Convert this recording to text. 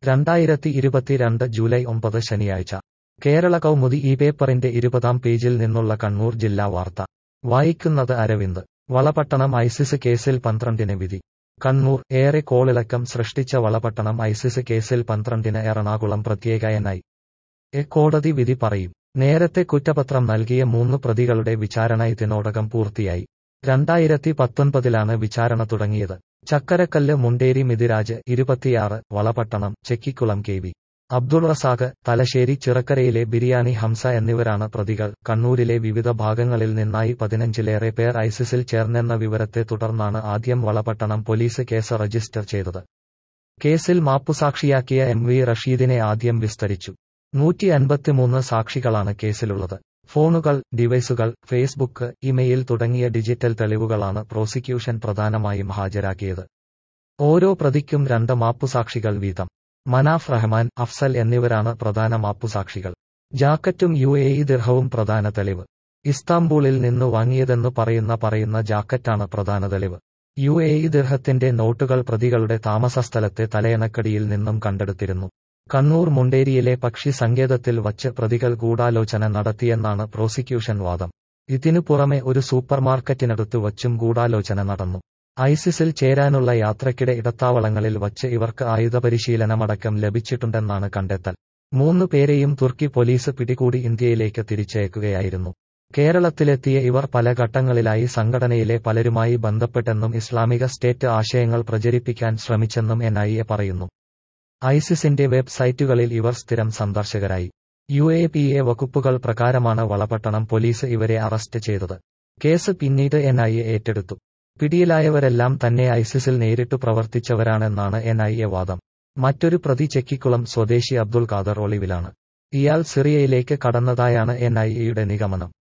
രണ്ടായിരത്തി ഇരുപത്തിരണ്ട് ജൂലൈ ഒമ്പത് ശനിയാഴ്ച കേരള കൗമുദി ഈ പേപ്പറിന്റെ ഇരുപതാം പേജിൽ നിന്നുള്ള കണ്ണൂർ ജില്ലാ വാർത്ത വായിക്കുന്നത് അരവിന്ദ് വളപട്ടണം ഐസിസ് കേസിൽ പന്ത്രണ്ടിന് വിധി കണ്ണൂർ ഏറെ കോളിളക്കം സൃഷ്ടിച്ച വളപട്ടണം ഐസിസ് കേസിൽ പന്ത്രണ്ടിന് എറണാകുളം പ്രത്യേക എൻഐ എ കോടതി വിധി പറയും നേരത്തെ കുറ്റപത്രം നൽകിയ മൂന്ന് പ്രതികളുടെ വിചാരണ ഇതിനോടകം പൂർത്തിയായി രണ്ടായിരത്തി പത്തൊൻപതിലാണ് വിചാരണ തുടങ്ങിയത് ചക്കരക്കല്ല് മുണ്ടേരി മിതിരാജ് ഇരുപത്തിയാറ് വളപട്ടണം ചെക്കിക്കുളം കെ വി അബ്ദുൾ റസാഖ് തലശ്ശേരി ചിറക്കരയിലെ ബിരിയാണി ഹംസ എന്നിവരാണ് പ്രതികൾ കണ്ണൂരിലെ വിവിധ ഭാഗങ്ങളിൽ നിന്നായി പതിനഞ്ചിലേറെ പേർ ഐസിസിൽ ചേർന്നെന്ന വിവരത്തെ തുടർന്നാണ് ആദ്യം വളപട്ടണം പോലീസ് കേസ് രജിസ്റ്റർ ചെയ്തത് കേസിൽ മാപ്പുസാക്ഷിയാക്കിയ എം വി റഷീദിനെ ആദ്യം വിസ്തരിച്ചു നൂറ്റി അൻപത്തിമൂന്ന് സാക്ഷികളാണ് കേസിലുള്ളത് ഫോണുകൾ ഡിവൈസുകൾ ഫേസ്ബുക്ക് ഇമെയിൽ തുടങ്ങിയ ഡിജിറ്റൽ തെളിവുകളാണ് പ്രോസിക്യൂഷൻ പ്രധാനമായും ഹാജരാക്കിയത് ഓരോ പ്രതിക്കും രണ്ട് മാപ്പുസാക്ഷികൾ വീതം മനാഫ് റഹ്മാൻ അഫ്സൽ എന്നിവരാണ് പ്രധാന മാപ്പുസാക്ഷികൾ ജാക്കറ്റും യു എ ഇ ദിർഹവും പ്രധാന തെളിവ് ഇസ്താംബൂളിൽ നിന്ന് വാങ്ങിയതെന്ന് പറയുന്ന പറയുന്ന ജാക്കറ്റാണ് പ്രധാന തെളിവ് യു എ ഇ ദിർഹത്തിന്റെ നോട്ടുകൾ പ്രതികളുടെ താമസസ്ഥലത്തെ തലയണക്കടിയിൽ നിന്നും കണ്ടെടുത്തിരുന്നു കണ്ണൂർ മുണ്ടേരിയിലെ പക്ഷി സങ്കേതത്തിൽ വച്ച് പ്രതികൾ ഗൂഢാലോചന നടത്തിയെന്നാണ് പ്രോസിക്യൂഷൻ വാദം ഇതിനു പുറമെ ഒരു സൂപ്പർമാർക്കറ്റിനടുത്ത് വച്ചും ഗൂഢാലോചന നടന്നു ഐസിസിൽ ചേരാനുള്ള യാത്രക്കിടെ ഇടത്താവളങ്ങളിൽ വച്ച് ഇവർക്ക് ആയുധപരിശീലനമടക്കം ലഭിച്ചിട്ടുണ്ടെന്നാണ് കണ്ടെത്തൽ മൂന്ന് പേരെയും തുർക്കി പോലീസ് പിടികൂടി ഇന്ത്യയിലേക്ക് തിരിച്ചയക്കുകയായിരുന്നു കേരളത്തിലെത്തിയ ഇവർ പല ഘട്ടങ്ങളിലായി സംഘടനയിലെ പലരുമായി ബന്ധപ്പെട്ടെന്നും ഇസ്ലാമിക സ്റ്റേറ്റ് ആശയങ്ങൾ പ്രചരിപ്പിക്കാൻ ശ്രമിച്ചെന്നും എൻഐഎ പറയുന്നു ഐസിസിന്റെ വെബ്സൈറ്റുകളിൽ ഇവർ സ്ഥിരം സന്ദർശകരായി യു എ പി എ വകുപ്പുകൾ പ്രകാരമാണ് വളപട്ടണം പോലീസ് ഇവരെ അറസ്റ്റ് ചെയ്തത് കേസ് പിന്നീട് എൻഐഎ ഏറ്റെടുത്തു പിടിയിലായവരെല്ലാം തന്നെ ഐസിസിൽ നേരിട്ടു പ്രവർത്തിച്ചവരാണെന്നാണ് എൻഐഎ വാദം മറ്റൊരു പ്രതി ചെക്കിക്കുളം സ്വദേശി അബ്ദുൾ ഖാദർ ഒളിവിലാണ് ഇയാൾ സിറിയയിലേക്ക് കടന്നതായാണ് എൻഐഎയുടെ നിഗമനം